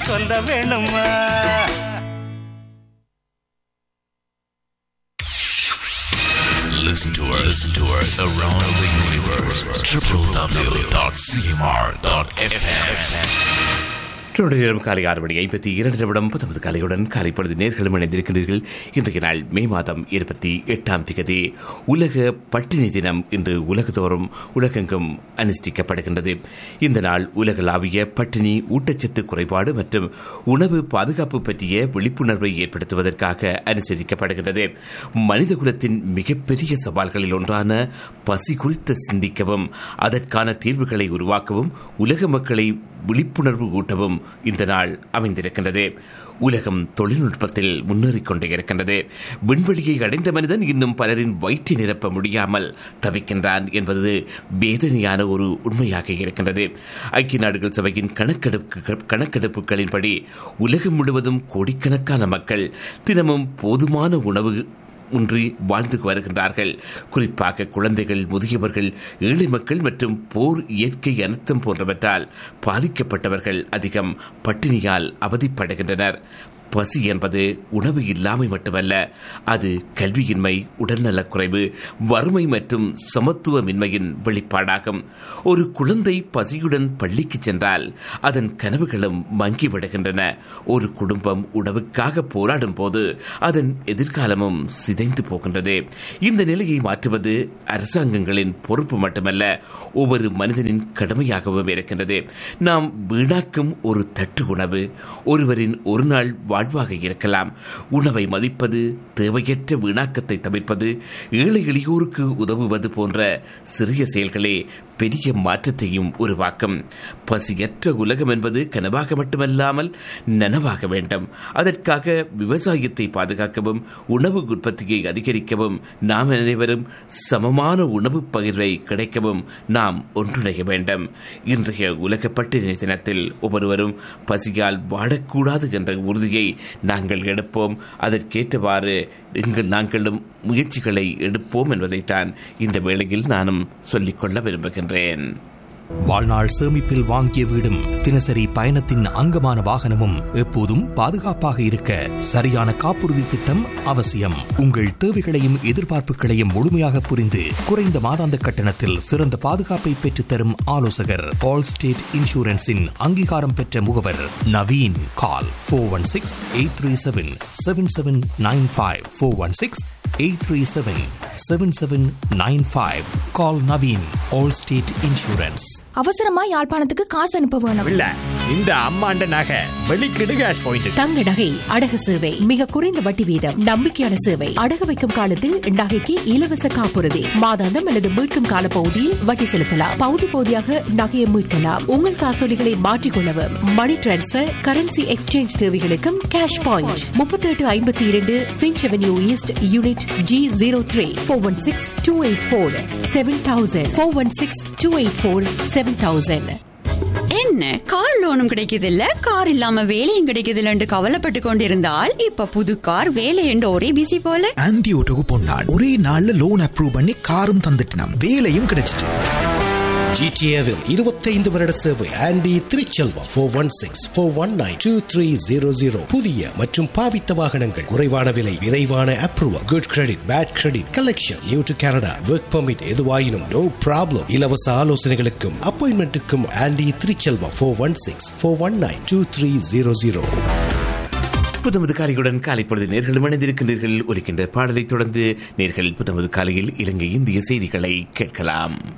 சொல்ல வேணுமா Listen to us, listen to us around the universe. www.cmr.fm. தொடர் நேரம் காலை ஆறு மணி ஐம்பத்தி இரண்டு நிமிடம் பத்தொன்பது காலையுடன் காலை பொழுது நேர்களும் இணைந்திருக்கின்றீர்கள் இன்றைய நாள் மே மாதம் இருபத்தி எட்டாம் திகதி உலக பட்டினி தினம் இன்று உலகத்தோறும் உலகெங்கும் அனுஷ்டிக்கப்படுகின்றது இந்த நாள் உலகளாவிய பட்டினி ஊட்டச்சத்து குறைபாடு மற்றும் உணவு பாதுகாப்பு பற்றிய விழிப்புணர்வை ஏற்படுத்துவதற்காக அனுசரிக்கப்படுகின்றது மனிதகுலத்தின் மிகப்பெரிய சவால்களில் ஒன்றான பசி குறித்து சிந்திக்கவும் அதற்கான தீர்வுகளை உருவாக்கவும் உலக மக்களை விழிப்புணர்வு ஊட்டவும் இந்த நாள் அமைந்திருக்கின்றது உலகம் தொழில்நுட்பத்தில் முன்னேறிக் கொண்டே இருக்கின்றது விண்வெளியை அடைந்த மனிதன் இன்னும் பலரின் வயிற்றை நிரப்ப முடியாமல் தவிக்கின்றான் என்பது வேதனையான ஒரு உண்மையாக இருக்கின்றது ஐக்கிய நாடுகள் சபையின் கணக்கெடுப்பு கணக்கெடுப்புகளின்படி உலகம் முழுவதும் கோடிக்கணக்கான மக்கள் தினமும் போதுமான உணவு ஒன்றி வாழ்ந்து வருகின்றார்கள் குறிப்பாக குழந்தைகள் முதியவர்கள் ஏழை மக்கள் மற்றும் போர் இயற்கை அனர்த்தம் போன்றவற்றால் பாதிக்கப்பட்டவர்கள் அதிகம் பட்டினியால் அவதிப்படுகின்றனர் பசி என்பது உணவு இல்லாமை மட்டுமல்ல அது கல்வியின்மை உடல்நலக்குறைவு வறுமை மற்றும் சமத்துவமின்மையின் வெளிப்பாடாகும் ஒரு குழந்தை பசியுடன் பள்ளிக்கு சென்றால் அதன் கனவுகளும் மங்கிவிடுகின்றன ஒரு குடும்பம் உணவுக்காக போராடும் போது அதன் எதிர்காலமும் சிதைந்து போகின்றது இந்த நிலையை மாற்றுவது அரசாங்கங்களின் பொறுப்பு மட்டுமல்ல ஒவ்வொரு மனிதனின் கடமையாகவும் இருக்கின்றது நாம் வீணாக்கும் ஒரு தட்டு உணவு ஒருவரின் ஒரு நாள் வாழ்வாக இருக்கலாம் உணவை மதிப்பது தேவையற்ற வீணாக்கத்தை தவிர்ப்பது ஏழை எளியோருக்கு உதவுவது போன்ற சிறிய செயல்களே பெரிய மாற்றத்தையும் உருவாக்கும் பசியற்ற உலகம் என்பது கனவாக மட்டுமல்லாமல் நனவாக வேண்டும் அதற்காக விவசாயத்தை பாதுகாக்கவும் உணவு உற்பத்தியை அதிகரிக்கவும் நாம் அனைவரும் சமமான உணவு பகிர்வை கிடைக்கவும் நாம் ஒன்றிணைய வேண்டும் இன்றைய உலக பட்டினி தினத்தில் ஒவ்வொருவரும் பசியால் வாழக்கூடாது என்ற உறுதியை நாங்கள் எடுப்போம் அதற்கேற்றவாறு எங்கள் நாங்களும் முயற்சிகளை எடுப்போம் என்பதைத்தான் இந்த வேளையில் நானும் சொல்லிக்கொள்ள விரும்புகின்றேன் வாழ்நாள் சேமிப்பில் வாங்கிய வீடும் தினசரி பயணத்தின் அங்கமான வாகனமும் எப்போதும் பாதுகாப்பாக இருக்க சரியான காப்புறுதி திட்டம் அவசியம் உங்கள் தேவைகளையும் எதிர்பார்ப்புகளையும் முழுமையாக புரிந்து குறைந்த மாதாந்த கட்டணத்தில் சிறந்த பாதுகாப்பை பெற்றுத்தரும் ஆலோசகர் ஆல் ஸ்டேட் இன்சூரன்ஸின் அங்கீகாரம் பெற்ற முகவர் Naveen call four one six eight three seven seven seven nine five four one six eight three seven seven seven nine five call Naveen Allstate Insurance அவசரமா யாழ்ப்பாணத்துக்கு காசு அனுப்ப வேணும் இல்ல இந்த அம்மாண்ட நகை வெளிக்கிடு கேஷ் பாயிண்ட் தங்க நகை அடகு சேவை மிக குறைந்த வட்டி வீதம் நம்பிக்கையான சேவை அடகு வைக்கும் காலத்தில் நகைக்கு இலவச காப்புறுதி மாதாந்தம் அல்லது மீட்கும் கால பகுதியில் வட்டி செலுத்தலாம் பகுதி பகுதியாக நகையை மீட்கலாம் உங்கள் காசோலிகளை மாற்றிக்கொள்ளவும் மணி டிரான்ஸ்பர் கரன்சி எக்ஸ்சேஞ்ச் தேவைகளுக்கும் கேஷ் பாயிண்ட் முப்பத்தி எட்டு ஐம்பத்தி இரண்டு Finch Avenue East unit G zero three four one six two eight four seven thousand four one six two eight four seven thousand என்ன கார் லோனும் கிடைக்குதில்ல கார் இல்லாம வேலையும் கிடைக்குதில்லன்னு கவலைப்பட்டு கொண்டிருந்தால் இப்ப புது கார் வேலை என்று ஒரே பிசி போல ஆன்டி ஓட்டோக்கு பொன்னாள் ஒரே நாள்ல லோன் அப்ரூவ் பண்ணி காரும் தந்துட்டினாம் வேலையும் கிடைச்சிட்டு ஜிடிஏவில் இருபத்தைந்து வருட சேவை Andy Thiruchelvam four one six four one nine two three zero zero புதிய மற்றும் பாவித்த வாகனங்கள் குறைவான விலை விரைவான approval good credit bad credit collection new to Canada work permit எதுவாயினும் நோ ப்ராப்ளம் இலவச ஆலோசனைகளுக்கும் அப்பாயின்மெண்ட்டுக்கும் Andy Thiruchelvam four one six four one nine two three zero zero புத்தமது காலையுடன் காலை பொழுது நேர்களும் இணைந்திருக்கின்றீர்கள் ஒலிக்கின்ற பாடலை தொடர்ந்து நேர்கள் புத்தமது காலையில் இலங்கை இந்திய செய்திகளை கேட்கலாம்